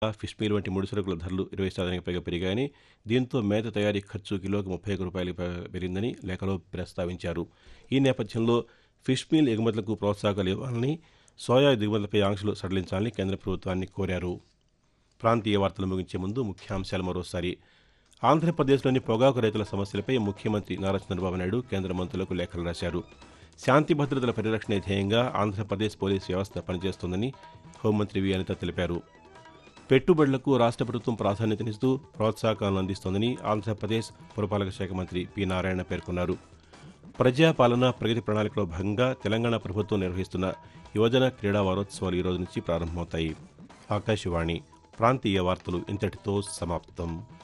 fish meal వంటి ముడి సరుకుల ధరలు ఇరవై శాతానికి పైగా పెరిగాయని దీంతో మేత తయారీ ఖర్చు కిలోకి ముప్పై ఒక్క రూపాయలు పెరిగిందని లేఖలో ప్రస్తావించారు ఈ నేపథ్యంలో ఫిష్ మీల్ ఎగుమతులకు ప్రోత్సాహకాలు ఇవ్వాలని సోయా దిగుమతులపై ఆంక్షలు సడలించాలని కేంద్ర ప్రభుత్వాన్ని కోరారు ప్రాంతీయ వార్తలు ముగించే ముందు ముఖ్యాంశాలు మరోసారి ఆంధ్రప్రదేశ్లోని పొగాకు రైతుల సమస్యలపై ముఖ్యమంత్రి నారా చంద్రబాబు నాయుడు కేంద్ర మంత్రులకు లేఖలు రాశారు శాంతి భద్రతల పరిరక్షణ ధ్యేయంగా ఆంధ్రప్రదేశ్ పోలీస్ వ్యవస్థ పనిచేస్తోందని హోంమంత్రి వి అనిత తెలిపారు పెట్టుబడులకు రాష్ట్ర ప్రభుత్వం ప్రాధాన్యతనిస్తూ ప్రోత్సాహకాలను అందిస్తోందని ఆంధ్రప్రదేశ్ పురపాలక శాఖ మంత్రి పి నారాయణ పేర్కొన్నారు ప్రజాపాలన ప్రగతి ప్రణాళికలో భాగంగా తెలంగాణ ప్రభుత్వం నిర్వహిస్తున్న యువజన క్రీడా వారోత్సవాలు ఈ రోజు నుంచి ప్రారంభమవుతాయి ఆకాశవాణి ప్రాంతీయ వార్తలు ఇంతటితో సమాప్తం